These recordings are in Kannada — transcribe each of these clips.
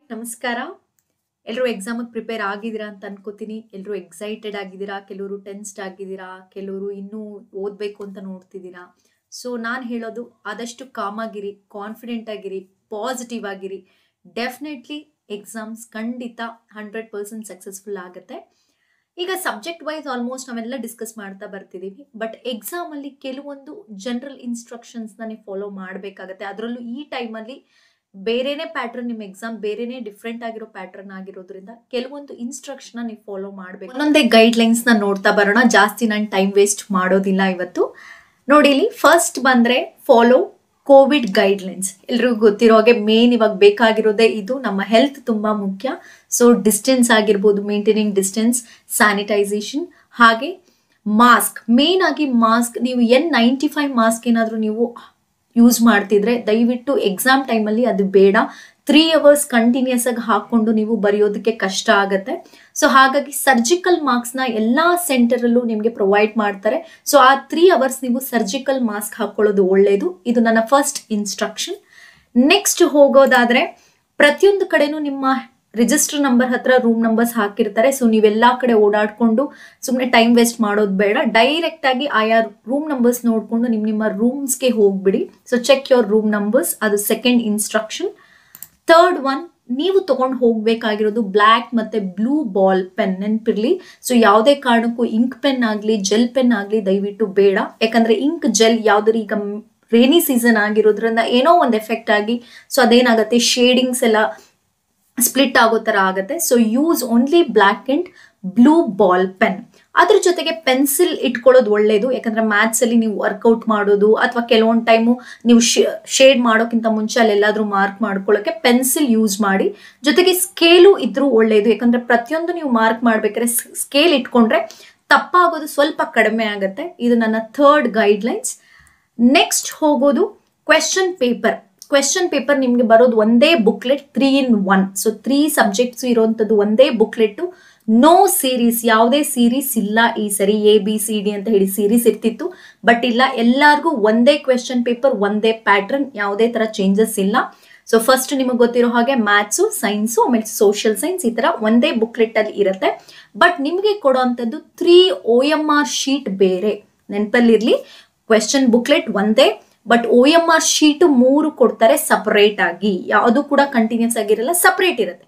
ನಮಸ್ಕಾರ ಎಲ್ಲರೂ ಎಕ್ಸಾಮಿಗೆ ಪ್ರಿಪೇರ್ ಆಗಿದ್ದೀರಾ ಅಂತ ಅನ್ಕೋತೀನಿ ಎಲ್ಲರೂ ಎಕ್ಸೈಟೆಡ್ ಆಗಿದ್ದೀರಾ ಕೆಲವರು ಟೆನ್ಸ್ಡ್ ಆಗಿದ್ದೀರಾ ಕೆಲವರು ಇನ್ನೂ ಓದಬೇಕು ಅಂತ ನೋಡ್ತಿದ್ದೀರಾ ಸೊ ನಾನು ಹೇಳೋದು ಆದಷ್ಟು ಕಾಮ್ ಆಗಿರಿ ಕಾನ್ಫಿಡೆಂಟ್ ಆಗಿರಿ ಪಾಸಿಟಿವ್ ಆಗಿರಿ ಡೆಫಿನೆಟ್ಲಿ ಎಕ್ಸಾಮ್ಸ್ ಖಂಡಿತ ಹಂಡ್ರೆಡ್ ಪರ್ಸೆಂಟ್ ಸಕ್ಸಸ್ಫುಲ್ ಆಗುತ್ತೆ ಈಗ ಸಬ್ಜೆಕ್ಟ್ ವೈಸ್ ಆಲ್ಮೋಸ್ಟ್ ನಾವೆಲ್ಲ ಡಿಸ್ಕಸ್ ಮಾಡ್ತಾ ಬರ್ತಿದ್ದೀವಿ ಬಟ್ ಎಕ್ಸಾಮಲ್ಲಿ ಕೆಲವೊಂದು ಜನರಲ್ ಇನ್ಸ್ಟ್ರಕ್ಷನ್ಸ್ನ ನೀವು ಫಾಲೋ ಮಾಡಬೇಕಾಗತ್ತೆ ಅದರಲ್ಲೂ ಈ ಟೈಮಲ್ಲಿ ಬೇರೆನೇ ಪ್ಯಾಟರ್ನ್ ನಿಮ್ಮ ಎಕ್ಸಾಮ್ ಬೇರೆನೇ ಡಿಫ್ರೆಂಟ್ ಆಗಿರೋ ಪ್ಯಾಟರ್ನ್ ಆಗಿರೋದ್ರಿಂದ ಕೆಲವೊಂದು ಇನ್ಸ್ಟ್ರಕ್ಷನ್ ನೀವು ಫಾಲೋ ಮಾಡಬೇಕು ಒಂದೊಂದೇ ಗೈಡ್ ಲೈನ್ಸ್ನ ನೋಡ್ತಾ ಬರೋಣ ಜಾಸ್ತಿ ನಾನು ಟೈಮ್ ವೇಸ್ಟ್ ಮಾಡೋದಿಲ್ಲ ಇವತ್ತು ನೋಡಿ ಇಲ್ಲಿ ಫಸ್ಟ್ ಬಂದ್ರೆ ಫಾಲೋ ಕೋವಿಡ್ ಗೈಡ್ ಲೈನ್ಸ್ ಎಲ್ರಿಗೂ ಗೊತ್ತಿರೋ ಹಾಗೆ ಮೇನ್ ಇವಾಗ ಬೇಕಾಗಿರೋದೇ ಇದು ನಮ್ಮ ಹೆಲ್ತ್ ತುಂಬಾ ಮುಖ್ಯ ಸೊ ಡಿಸ್ಟೆನ್ಸ್ ಆಗಿರ್ಬೋದು ಮೇಂಟೈನಿಂಗ್ ಡಿಸ್ಟೆನ್ಸ್ ಸ್ಯಾನಿಟೈಸೇಷನ್ ಹಾಗೆ ಮಾಸ್ಕ್ ಮೇನ್ ಆಗಿ ಮಾಸ್ಕ್ ನೀವು ಎನ್ ನೈಂಟಿ ಫೈವ್ ಮಾಸ್ಕ್ ಏನಾದರೂ ನೀವು ಯೂಸ್ ಮಾಡ್ತಿದ್ರೆ ದಯವಿಟ್ಟು ಎಕ್ಸಾಮ್ ಟೈಮಲ್ಲಿ ಅದು ಬೇಡ ತ್ರೀ ಅವರ್ಸ್ ಕಂಟಿನ್ಯೂಸ್ ಆಗಿ ಹಾಕೊಂಡು ನೀವು ಬರೆಯೋದಕ್ಕೆ ಕಷ್ಟ ಆಗುತ್ತೆ ಸೊ ಹಾಗಾಗಿ ಸರ್ಜಿಕಲ್ ಮಾರ್ಕ್ಸ್ನ ಎಲ್ಲ ಸೆಂಟರಲ್ಲೂ ನಿಮಗೆ ಪ್ರೊವೈಡ್ ಮಾಡ್ತಾರೆ ಸೊ ಆ ತ್ರೀ ಅವರ್ಸ್ ನೀವು ಸರ್ಜಿಕಲ್ ಮಾಸ್ಕ್ ಹಾಕೊಳ್ಳೋದು ಒಳ್ಳೆಯದು ಇದು ನನ್ನ ಫಸ್ಟ್ ಇನ್ಸ್ಟ್ರಕ್ಷನ್ ನೆಕ್ಸ್ಟ್ ಹೋಗೋದಾದ್ರೆ ಪ್ರತಿಯೊಂದು ಕಡೆನೂ ನಿಮ್ಮ ರಿಜಿಸ್ಟರ್ ನಂಬರ್ ಹತ್ರ ರೂಮ್ ನಂಬರ್ಸ್ ಹಾಕಿರ್ತಾರೆ ಸೊ ನೀವೆಲ್ಲ ಕಡೆ ಓಡಾಡ್ಕೊಂಡು ಸುಮ್ಮನೆ ಟೈಮ್ ವೇಸ್ಟ್ ಮಾಡೋದು ಬೇಡ ಡೈರೆಕ್ಟ್ ಆಗಿ ಆಯಾ ರೂಮ್ ನಂಬರ್ಸ್ ನೋಡಿಕೊಂಡು ನಿಮ್ಮ ನಿಮ್ಮ ರೂಮ್ಸ್ಗೆ ಹೋಗ್ಬಿಡಿ so check your room numbers ಅದು ಸೆಕೆಂಡ್ ಇನ್ಸ್ಟ್ರಕ್ಷನ್ ಥರ್ಡ್ ಒನ್ ನೀವು ತಗೊಂಡು ಹೋಗ್ಬೇಕಾಗಿರೋದು ಬ್ಲ್ಯಾಕ್ ಮತ್ತೆ ಬ್ಲೂ ಬಾಲ್ ಪೆನ್ ನೆನ್ಪಿರ್ಲಿ ಸೊ ಯಾವುದೇ ಕಾರಣಕ್ಕೂ ಇಂಕ್ ಪೆನ್ ಆಗಲಿ ಜೆಲ್ ಪೆನ್ ಆಗಲಿ ದಯವಿಟ್ಟು ಬೇಡ ಯಾಕಂದ್ರೆ ಇಂಕ್ ಜೆಲ್ ಯಾವ್ದಾರು ಈಗ ರೇನಿ ಸೀಸನ್ ಆಗಿರೋದ್ರಿಂದ ಏನೋ ಒಂದು ಎಫೆಕ್ಟ್ ಆಗಿ ಸೊ ಅದೇನಾಗುತ್ತೆ ಶೇಡಿಂಗ್ಸ್ ಎಲ್ಲ ಸ್ಪ್ಲಿಟ್ ಆಗೋ ಥರ ಆಗುತ್ತೆ so use only black and blue ball pen ಅದ್ರ ಜೊತೆಗೆ ಪೆನ್ಸಿಲ್ ಇಟ್ಕೊಳ್ಳೋದು ಒಳ್ಳೇದು ಯಾಕಂದ್ರೆ ಮ್ಯಾಥ್ಸ್ ಅಲ್ಲಿ ನೀವು ವರ್ಕೌಟ್ ಮಾಡೋದು ಅಥವಾ ಕೆಲವೊಂದು ಟೈಮು ನೀವು ಶೇಡ್ ಮಾಡೋಕ್ಕಿಂತ ಮುಂಚೆ ಅಲ್ಲೆಲ್ಲಾದ್ರೂ ಮಾರ್ಕ್ ಮಾಡ್ಕೊಳ್ಳೋಕೆ ಪೆನ್ಸಿಲ್ ಯೂಸ್ ಮಾಡಿ ಜೊತೆಗೆ ಸ್ಕೇಲು ಇದ್ರೂ ಒಳ್ಳೇದು ಯಾಕಂದ್ರೆ ಪ್ರತಿಯೊಂದು ನೀವು ಮಾರ್ಕ್ ಮಾಡ್ಬೇಕಾದ್ರೆ ಸ್ಕೇಲ್ ಇಟ್ಕೊಂಡ್ರೆ ತಪ್ಪಾಗೋದು ಸ್ವಲ್ಪ ಕಡಿಮೆ ಆಗುತ್ತೆ ಇದು ನನ್ನ ಥರ್ಡ್ ಗೈಡ್ಲೈನ್ಸ್ ನೆಕ್ಸ್ಟ್ ಹೋಗೋದು ಕ್ವೆಶನ್ ಪೇಪರ್ ಕ್ವೆಶನ್ ಪೇಪರ್ ನಿಮಗೆ ಬರೋದು ಒಂದೇ booklet three in one so three subjects ಇರುವಂಥದ್ದು ಒಂದೇ ಬುಕ್ಲೆಟ್ ನೋ ಸೀರೀಸ್ ಯಾವುದೇ ಸೀರೀಸ್ ಇಲ್ಲ ಈ ಸರಿ ಎ ಬಿ ಸಿ ಡಿ ಅಂತ ಹೇಳಿ ಸೀರೀಸ್ ಇರ್ತಿತ್ತು ಬಟ್ ಇಲ್ಲ ಎಲ್ಲರಿಗೂ ಒಂದೇ ಕ್ವೆಶನ್ ಪೇಪರ್ ಒಂದೇ ಪ್ಯಾಟ್ರನ್ ಯಾವುದೇ ತರ ಚೇಂಜಸ್ ಇಲ್ಲ ಸೊ ಫಸ್ಟ್ ನಿಮಗೆ ಗೊತ್ತಿರೋ ಹಾಗೆ ಮ್ಯಾಥ್ಸು ಸೈನ್ಸು ಆಮೇಲೆ ಸೋಷಿಯಲ್ ಸೈನ್ಸ್ ಈ ತರ ಒಂದೇ ಬುಕ್ಲೆಟ್ ಅಲ್ಲಿ ಇರುತ್ತೆ ಬಟ್ ನಿಮಗೆ ಕೊಡೋವಂಥದ್ದು three O M R sheet ಬೇರೆ ನೆನಪಲ್ಲಿರ್ಲಿ ಕ್ವೆಶನ್ ಬುಕ್ಲೆಟ್ ಒಂದೇ but O M R sheet ಮೂರು ಕೊಡ್ತಾರೆ ಸಪರೇಟ್ ಆಗಿ ಯಾವುದು ಕೂಡ ಕಂಟಿನ್ಯೂಸ್ ಆಗಿರಲ್ಲ ಸಪರೇಟ್ ಇರುತ್ತೆ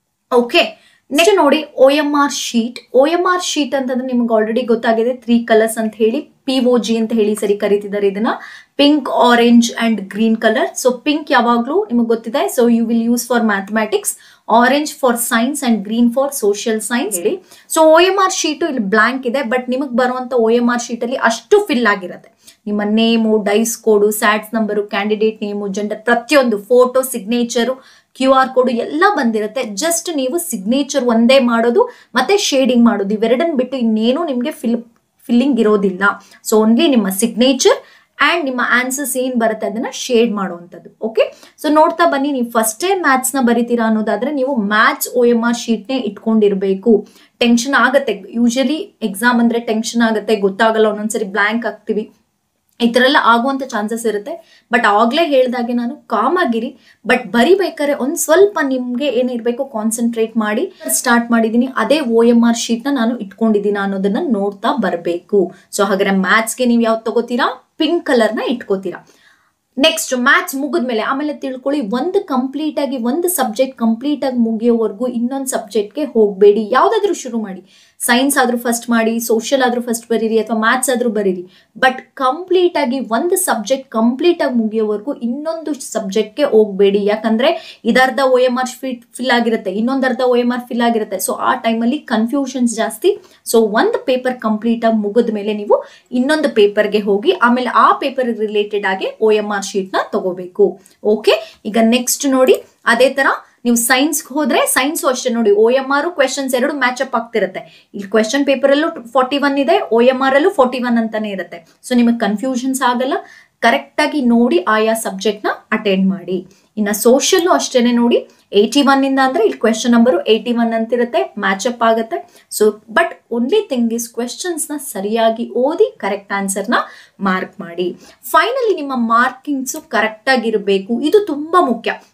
ಓಕೆ ನೆಕ್ಸ್ಟ್ ನೋಡಿ O M R sheet O M R sheet ಅಂತಂದ್ರೆ ನಿಮ್ಗೆ ಆಲ್ರೆಡಿ ಗೊತ್ತಾಗಿದೆ ತ್ರೀ ಕಲರ್ಸ್ ಅಂತ ಹೇಳಿ ಪಿ ಒ ಜಿ ಅಂತ ಹೇಳಿ ಸರಿ ಕರೀತಿದ್ದಾರೆ ಇದನ್ನ pink orange and green colour so pink ಯಾವಾಗ್ಲೂ ನಿಮಗೆ ಗೊತ್ತಿದೆ so you will use for mathematics orange for science and green for social science ಹೇಳಿ so O M R sheet ಇಲ್ಲಿ ಬ್ಲಾಂಕ್ ಇದೆ ಬಟ್ ನಿಮಗೆ ಬರುವಂತ ಓ ಎಮ್ ಆರ್ ಶೀಟ್ ಅಲ್ಲಿ ಅಷ್ಟು ಫಿಲ್ ಆಗಿರುತ್ತೆ ನಿಮ್ಮ name DISE code SATS number candidate name gender ಪ್ರತಿಯೊಂದು photo signature Q R code ಎಲ್ಲ ಬಂದಿರುತ್ತೆ ಜಸ್ಟ್ ನೀವು ಸಿಗ್ನೇಚರ್ ಒಂದೇ ಮಾಡೋದು ಮತ್ತೆ ಶೇಡಿಂಗ್ ಮಾಡೋದು ಇವೆರಡನ್ನ ಬಿಟ್ಟು ಇನ್ನೇನು ನಿಮಗೆ ಫಿಲ್ ಫಿಲ್ಲಿಂಗ್ ಇರೋದಿಲ್ಲ ಸೊ ಓನ್ಲಿ ನಿಮ್ಮ ಸಿಗ್ನೇಚರ್ ಆ್ಯಂಡ್ ನಿಮ್ಮ ಆನ್ಸರ್ಸ್ ಏನು ಬರುತ್ತೆ ಅದನ್ನ ಶೇಡ್ ಮಾಡುವಂಥದ್ದು ಓಕೆ ಸೊ ನೋಡ್ತಾ ಬನ್ನಿ ನೀವು ಫಸ್ಟೇ ಮ್ಯಾಥ್ಸ್ನ ಬರಿತೀರಾ ಅನ್ನೋದಾದ್ರೆ ನೀವು ಮ್ಯಾಥ್ಸ್ ಓ ಎಮ್ ಆರ್ ಶೀಟ್ನೇ ಇಟ್ಕೊಂಡಿರ್ಬೇಕು ಟೆನ್ಷನ್ ಆಗುತ್ತೆ ಯೂಶಲಿ ಎಕ್ಸಾಮ್ ಅಂದ್ರೆ ಟೆನ್ಷನ್ ಆಗುತ್ತೆ ಗೊತ್ತಾಗಲ್ಲ ಒಂದೊಂದ್ಸರಿ ಬ್ಲ್ಯಾಂಕ್ ಆಗ್ತೀವಿ ಈ ಥರ ಎಲ್ಲ ಆಗುವಂಥ ಚಾನ್ಸಸ್ ಇರುತ್ತೆ ಬಟ್ ಆಗ್ಲೇ ಹೇಳ್ದಾಗೆ ನಾನು ಕಾಮ್ ಆಗಿರಿ ಬಟ್ ಬರಿಬೇಕಾದ್ರೆ ಒಂದು ಸ್ವಲ್ಪ ನಿಮಗೆ ಏನಿರಬೇಕು ಕಾನ್ಸಂಟ್ರೇಟ್ ಮಾಡಿ ಸ್ಟಾರ್ಟ್ ಮಾಡಿದ್ದೀನಿ ಅದೇ ಓ ಎಮ್ ಆರ್ ಶೀಟ್ನ ನಾನು ಇಟ್ಕೊಂಡಿದ್ದೀನಿ ಅನ್ನೋದನ್ನ ನೋಡ್ತಾ ಬರಬೇಕು ಸೊ ಹಾಗಾದ್ರೆ ಮ್ಯಾಥ್ಸ್ಗೆ ನೀವು ಯಾವ್ದು ತಗೋತೀರಾ ಪಿಂಕ್ ಕಲರ್ನ ಇಟ್ಕೋತೀರಾ ನೆಕ್ಸ್ಟ್ ಮ್ಯಾಥ್ಸ್ ಮುಗಿದ್ಮೇಲೆ ಆಮೇಲೆ ತಿಳ್ಕೊಳ್ಳಿ ಒಂದು ಕಂಪ್ಲೀಟ್ ಆಗಿ ಒಂದು ಸಬ್ಜೆಕ್ಟ್ ಕಂಪ್ಲೀಟ್ ಆಗಿ ಮುಗಿಯೋವರೆಗೂ ಇನ್ನೊಂದು ಸಬ್ಜೆಕ್ಟ್ಗೆ ಹೋಗಬೇಡಿ ಯಾವುದಾದ್ರೂ ಶುರು ಮಾಡಿ ಸೈನ್ಸ್ ಆದ್ರೂ ಫಸ್ಟ್ ಮಾಡಿ ಸೋಷಿಯಲ್ ಆದ್ರೂ ಫಸ್ಟ್ ಬರೀರಿ ಅಥವಾ ಮ್ಯಾಥ್ಸ್ ಆದ್ರೂ ಬರೀರಿ ಬಟ್ ಕಂಪ್ಲೀಟ್ ಆಗಿ ಒಂದು ಸಬ್ಜೆಕ್ಟ್ ಕಂಪ್ಲೀಟ್ ಆಗಿ ಮುಗಿಯೋವರೆಗೂ ಇನ್ನೊಂದು ಸಬ್ಜೆಕ್ಟ್ಗೆ ಹೋಗಬೇಡಿ ಯಾಕಂದ್ರೆ ಇದರ್ಧ O M R fit fill ಆಗಿರುತ್ತೆ ಇನ್ನೊಂದು ಅರ್ಧ ಓ ಎಮ್ ಆರ್ ಫಿಲ್ ಆಗಿರುತ್ತೆ ಸೊ ಆ ಟೈಮಲ್ಲಿ ಕನ್ಫ್ಯೂಷನ್ಸ್ ಜಾಸ್ತಿ ಸೊ ಒಂದು ಪೇಪರ್ ಕಂಪ್ಲೀಟ್ ಆಗಿ ಮುಗಿದ ಮೇಲೆ ನೀವು ಇನ್ನೊಂದು ಪೇಪರ್ಗೆ ಹೋಗಿ ಆಮೇಲೆ ಆ ಪೇಪರ್ ರಿಲೇಟೆಡ್ ಆಗಿ ಓ ಎಮ್ ಆರ್ ಶೀಟ್ನ ತಗೋಬೇಕು ಓಕೆ ಈಗ ನೆಕ್ಸ್ಟ್ ನೋಡಿ ಅದೇ ತರ ನೀವು ಸೈನ್ಸ್ಗೆ ಹೋದ್ರೆ ಸೈನ್ಸು ಅಷ್ಟೇ ನೋಡಿ ಓ ಎಮ್ ಆರ್ ಕ್ವೆಶನ್ಸ್ ಎರಡು ಮ್ಯಾಚ್ ಅಪ್ ಆಗ್ತಿರುತ್ತೆ ಇಲ್ಲಿ ಕ್ವೆಶನ್ ಪೇಪರ್ ಅಲ್ಲೂ ಫಾರ್ಟಿ ಒನ್ ಇದೆ ಓ ಎಮ್ ಆರ್ ಅಲ್ಲೂ ಫಾರ್ಟಿ ಒನ್ ಅಂತಾನೆ ಇರುತ್ತೆ ಸೊ ನಿಮಗೆ ಕನ್ಫ್ಯೂಷನ್ಸ್ ಆಗಲ್ಲ ಕರೆಕ್ಟ್ ಆಗಿ ನೋಡಿ ಆಯಾ ಸಬ್ಜೆಕ್ಟ್ ನ ಅಟೆಂಡ್ ಮಾಡಿ ಇನ್ನ ಸೋಷಿಯಲ್ ಅಷ್ಟೇನೆ ನೋಡಿ ಏಯ್ಟಿ ಒನ್ ಇಂದ ಅಂದ್ರೆ ಇಲ್ಲಿ ಕ್ವೆಶನ್ ನಂಬರ್ ಏಯ್ಟಿ ಒನ್ ಅಂತಿರುತ್ತೆ ಮ್ಯಾಚ್ ಅಪ್ ಆಗುತ್ತೆ so but only thing is questions ನ ಸರಿಯಾಗಿ ಓದಿ ಕರೆಕ್ಟ್ ಆನ್ಸರ್ ನ ಮಾರ್ಕ್ ಮಾಡಿ ಫೈನಲಿ ನಿಮ್ಮ ಮಾರ್ಕಿಂಗ್ಸ್ ಕರೆಕ್ಟ್ ಆಗಿರಬೇಕು ಇದು ತುಂಬಾ ಮುಖ್ಯ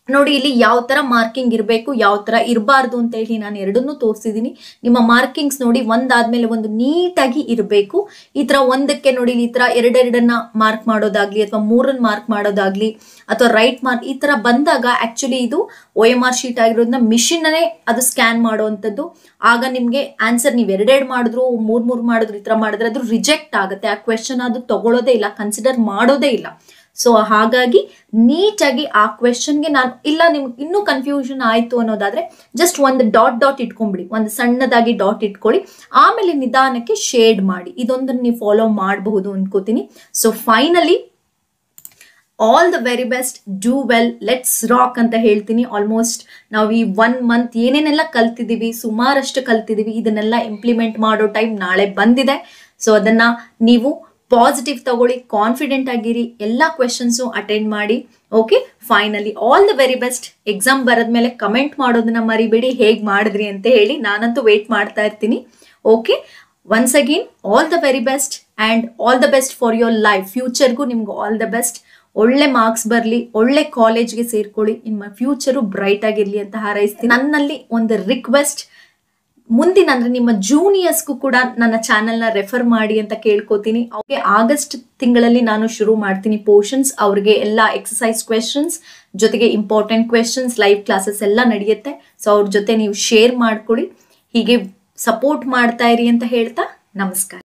ನೋಡಿ ಇಲ್ಲಿ ಯಾವ ತರ ಮಾರ್ಕಿಂಗ್ ಇರಬೇಕು ಯಾವ ತರ ಇರಬಾರ್ದು ಅಂತ ಹೇಳಿ ನಾನು ಎರಡನ್ನೂ ತೋರಿಸಿದ್ದೀನಿ ನಿಮ್ಮ ಮಾರ್ಕಿಂಗ್ಸ್ ನೋಡಿ ಒಂದಾದ್ಮೇಲೆ ಒಂದು ನೀಟಾಗಿ ಇರಬೇಕು ಈ ತರ ಒಂದಕ್ಕೆ ನೋಡಿ ಇಲ್ಲಿ ಈ ತರ ಎರಡೆರಡನ್ನ ಮಾರ್ಕ್ ಮಾಡೋದಾಗ್ಲಿ ಅಥವಾ ಮೂರನ್ನ ಮಾರ್ಕ್ ಮಾಡೋದಾಗ್ಲಿ ಅಥವಾ ರೈಟ್ ಮಾರ್ಕ್ ಈ ತರ ಬಂದಾಗ ಆಕ್ಚುಲಿ ಇದು ಒ ಎಮ್ ಆರ್ ಶೀಟ್ ಆಗಿರೋದ್ರಿಂದ ಮಿಷಿನ್ನೇ ಅದು ಸ್ಕ್ಯಾನ್ ಮಾಡುವಂಥದ್ದು ಆಗ ನಿಮಗೆ ಆನ್ಸರ್ ನೀವು ಎರಡೆರಡು ಮಾಡಿದ್ರು ಮೂರ್ ಮೂರ್ ಮಾಡಿದ್ರು ಈ ತರ ಮಾಡಿದ್ರೆ ಅದು ರಿಜೆಕ್ಟ್ ಆಗುತ್ತೆ ಆ ಕ್ವೆಶನ್ ಅದು ತಗೊಳ್ಳೋದೇ ಇಲ್ಲ ಕನ್ಸಿಡರ್ ಮಾಡೋದೇ ಇಲ್ಲ ಸೊ ಹಾಗಾಗಿ ನೀಟಾಗಿ ಆ ಕ್ವೆಶನ್ಗೆ ನಾನು ಇಲ್ಲ ನಿಮ್ಗೆ ಇನ್ನೂ ಕನ್ಫ್ಯೂಷನ್ ಆಯ್ತು ಅನ್ನೋದಾದ್ರೆ ಜಸ್ಟ್ ಒಂದು ಡಾಟ್ ಡಾಟ್ ಇಟ್ಕೊಂಡ್ಬಿಡಿ ಒಂದು ಸಣ್ಣದಾಗಿ ಡಾಟ್ ಇಟ್ಕೊಳ್ಳಿ ಆಮೇಲೆ ನಿಧಾನಕ್ಕೆ ಶೇಡ್ ಮಾಡಿ ಇದೊಂದನ್ನು ನೀವು ಫಾಲೋ ಮಾಡಬಹುದು ಅನ್ಕೋತೀನಿ so finally all the very best do well let's rock ಅಂತ ಹೇಳ್ತೀನಿ ಆಲ್ಮೋಸ್ಟ್ ನಾವು ಈ ಒನ್ ಮಂತ್ ಏನೇನೆಲ್ಲ ಕಲ್ತಿದ್ದೀವಿ ಸುಮಾರಷ್ಟು ಕಲ್ತಿದ್ದೀವಿ ಇದನ್ನೆಲ್ಲ ಇಂಪ್ಲಿಮೆಂಟ್ ಮಾಡೋ ಟೈಮ್ ನಾಳೆ ಬಂದಿದೆ ಸೊ ಅದನ್ನ ನೀವು ಪಾಸಿಟಿವ್ ತಗೊಳ್ಳಿ ಕಾನ್ಫಿಡೆಂಟ್ ಆಗಿರಿ ಎಲ್ಲ ಕ್ವೆಶನ್ಸು ಅಟೆಂಡ್ ಮಾಡಿ okay finally all the very best exam ಬರದ್ಮೇಲೆ ಕಮೆಂಟ್ ಮಾಡೋದನ್ನ ಮರಿಬೇಡಿ ಹೇಗೆ ಮಾಡಿದ್ರಿ ಅಂತ ಹೇಳಿ ನಾನಂತೂ ವೇಟ್ ಮಾಡ್ತಾ ಇರ್ತೀನಿ okay once again all the very best and all the best for your life ಫ್ಯೂಚರ್ಗೂ ನಿಮ್ಗೆ ಆಲ್ ದ ಬೆಸ್ಟ್ ಒಳ್ಳೆ ಮಾರ್ಕ್ಸ್ ಬರಲಿ ಒಳ್ಳೆ ಕಾಲೇಜ್ಗೆ ಸೇರ್ಕೊಳ್ಳಿ ನಿಮ್ಮ ಫ್ಯೂಚರು ಬ್ರೈಟ್ ಆಗಿರಲಿ ಅಂತ ಹಾರೈಸ್ತೀನಿ ನನ್ನಲ್ಲಿ ಒಂದು ರಿಕ್ವೆಸ್ಟ್ ಮುಂದಿನ ಅಂದ್ರೆ ನಿಮ್ಮ ಜೂನಿಯರ್ಸ್ಗೂ ಕೂಡ ನನ್ನ ಚಾನೆಲ್ನ ರೆಫರ್ ಮಾಡಿ ಅಂತ ಕೇಳ್ಕೊತೀನಿ ಅವ್ರಿಗೆ ಆಗಸ್ಟ್ ತಿಂಗಳಲ್ಲಿ ನಾನು ಶುರು ಮಾಡ್ತೀನಿ ಪೋರ್ಷನ್ಸ್ ಅವ್ರಿಗೆ ಎಲ್ಲ ಎಕ್ಸಸೈಸ್ ಕ್ವೆಶನ್ಸ್ ಜೊತೆಗೆ ಇಂಪಾರ್ಟೆಂಟ್ ಕ್ವೆಶನ್ಸ್ ಲೈವ್ ಕ್ಲಾಸಸ್ ಎಲ್ಲ ನಡೆಯುತ್ತೆ ಸೊ ಅವ್ರ ಜೊತೆ ನೀವು ಶೇರ್ ಮಾಡ್ಕೊಳ್ಳಿ ಹೀಗೆ ಸಪೋರ್ಟ್ ಮಾಡ್ತಾ ಇರಿ ಅಂತ ಹೇಳ್ತಾ ನಮಸ್ಕಾರ